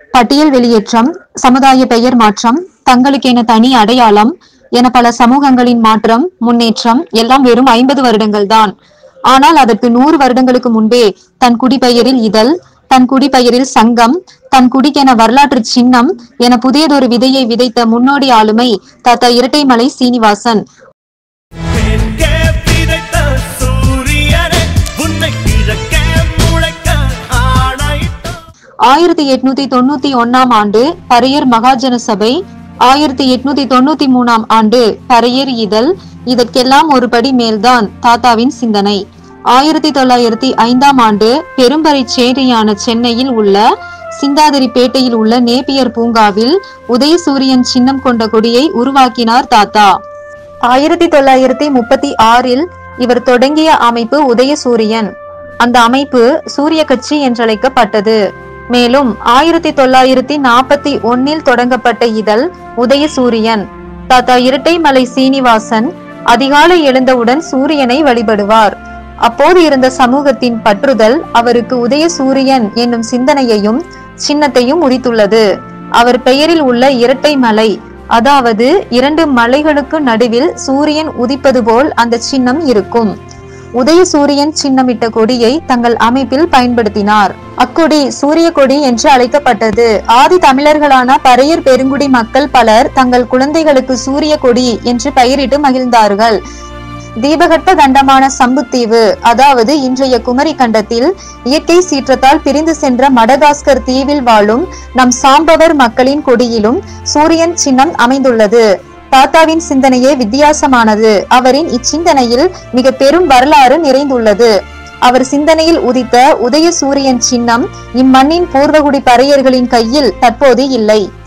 பட்டியல் வெளியேற்றம் சமுதாய பெயர் மாற்றம் தங்களுக்கென தனி அடையாளம் என பல சமூகங்களின் மாற்றம் முன்னேற்றம் எல்லாம் வெறும் ஐம்பது வருடங்கள் தான் ஆனால் அதற்கு நூறு வருடங்களுக்கு முன்பே தன் குடிபெயரில் இதழ் தன் குடிபெயரில் சங்கம் தன் குடிக்கென வரலாற்று சின்னம் என புதியதொரு விதையை விதைத்த முன்னோடி ஆளுமை தாத்தா இரட்டைமலை சீனிவாசன் தெற்கே விதைத்த சூரியனே உன்னை கிழக்கே முளைக்க ஆணையிட்டான் ஆயிரத்தி எட்நூத்தி தொண்ணூத்தி ஒன்னாம் ஆண்டு பரையர் மகாஜன சபை ஆயிரத்தி எட்நூத்தி தொண்ணூத்தி மூணாம் ஆண்டு பரையர் இதழ் இதற்கெல்லாம் ஒரு படி மேல்தான் தாத்தாவின் சிந்தனை ஆயிரத்தி தொள்ளாயிரத்தி ஐந்தாம் ஆண்டு பெரும்பறை சேரியான சென்னையில் உள்ள சிந்தாதிரிப்பேட்டையில் உள்ள நேப்பியர் பூங்காவில் உதயசூரியன் சின்னம் கொண்ட கொடியை உருவாக்கினார் தாத்தா ஆயிரத்தி தொள்ளாயிரத்தி முப்பத்தி ஆறில் இவர் தொடங்கிய அமைப்பு உதயசூரியன் அந்த அமைப்பு சூரிய கட்சி என்றழைக்கப்பட்டது மேலும் ஆயிரத்தி தொள்ளாயிரத்தி நாற்பத்தி ஒன்னில் தொடங்கப்பட்ட இதழ் உதயசூரியன் தாத்தா இரட்டைமலை சீனிவாசன் அதிகாலை எழுந்தவுடன் சூரியனை வழிபடுவார் அப்போது இருந்த சமூகத்தின் பற்றுதல் அவருக்கு உதயசூரியன் என்னும் சிந்தனையையும் சின்னத்தையும் உரித்துள்ளது அவர் பெயரில் உள்ள இரட்டை மலை அதாவது இரண்டு மலைகளுக்கு நடுவில் சூரியன் உதிப்பது போல் அந்த சின்னம் இருக்கும் உதயசூரியன் சின்னமிட்ட கொடியை தங்கள் அமைப்பில் பயன்படுத்தினார் அக்கொடி சூரிய கொடி என்று அழைக்கப்பட்டது ஆதி தமிழர்களான பறையர் பெருங்குடி மக்கள் பலர் தங்கள் குழந்தைகளுக்கு சூரிய கொடி என்று பெயரிட்டு மகிழ்ந்தார்கள் தீபகற்ப கண்டமான சம்புத்தீவு அதாவது இன்றைய குமரி கண்டத்தில் இயற்கை சீற்றத்தால் பிரிந்து சென்ற மடகாஸ்கர் தீவில் வாழும் நம் சாம்பவர் மக்களின் கொடியிலும் சூரியன் சின்னம் அமைந்துள்ளது தாத்தாவின் சிந்தனையே வித்தியாசமானது அவரின் இச்சிந்தனையில் மிக பெரும் வரலாறு நிறைந்துள்ளது அவர் சிந்தனையில் உதித்த உதய சூரியன் சின்னம் இம்மண்ணின் பூர்வகுடி பறையர்களின் கையில் தற்போது இல்லை